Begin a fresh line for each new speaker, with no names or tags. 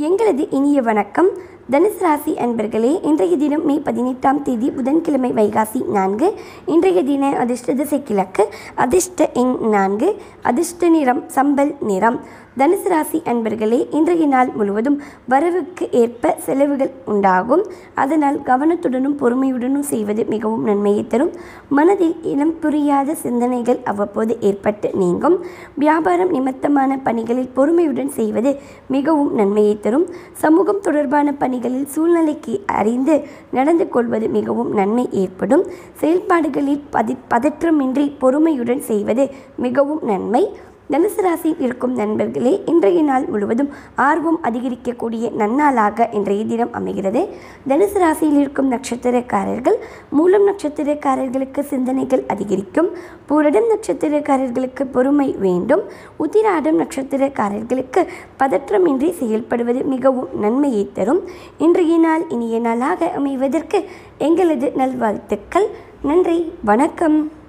எங்களது இனிய வணக்கம் தனுசு ராசி அன்பர்களே இன்றைய தினம் மே பதினெட்டாம் தேதி புதன்கிழமை வைகாசி நான்கு இன்றைய தின அதிர்ஷ்ட திசை கிழக்கு அதிர்ஷ்ட எண் நான்கு அதிர்ஷ்ட நிறம் சம்பல் நிறம் தனுசு ராசி அன்பர்களே இன்றைய நாள் முழுவதும் வரவுக்கு ஏற்ப செலவுகள் உண்டாகும் அதனால் கவனத்துடனும் பொறுமையுடனும் செய்வது மிகவும் நன்மையை தரும் மனதில் இனம் புரியாத சிந்தனைகள் அவ்வப்போது ஏற்பட்டு நீங்கும் வியாபாரம் நிமித்தமான பணிகளில் பொறுமையுடன் செய்வது மிகவும் நன்மையை தரும் சமூகம் தொடர்பான பணிகளில் சூழ்நிலைக்கு அறிந்து நடந்து கொள்வது மிகவும் நன்மை ஏற்படும் செயல்பாடுகளில் பதி பதற்றமின்றி பொறுமையுடன் செய்வது மிகவும் நன்மை தனுசு ராசியில் இருக்கும் நண்பர்களே இன்றைய நாள் முழுவதும் ஆர்வம் அதிகரிக்கக்கூடிய நன்னாளாக இன்றைய தினம் அமைகிறது தனுசு ராசியில் இருக்கும் நட்சத்திரக்காரர்கள் மூலம் நட்சத்திரக்காரர்களுக்கு சிந்தனைகள் அதிகரிக்கும் பூரடம் நட்சத்திரக்காரர்களுக்கு பொறுமை வேண்டும் உத்திராடம் நட்சத்திரக்காரர்களுக்கு பதற்றமின்றி செயல்படுவது மிகவும் நன்மையை தரும் இன்றைய நாள் இனிய நாளாக அமைவதற்கு எங்களது நல்வாழ்த்துக்கள் நன்றி வணக்கம்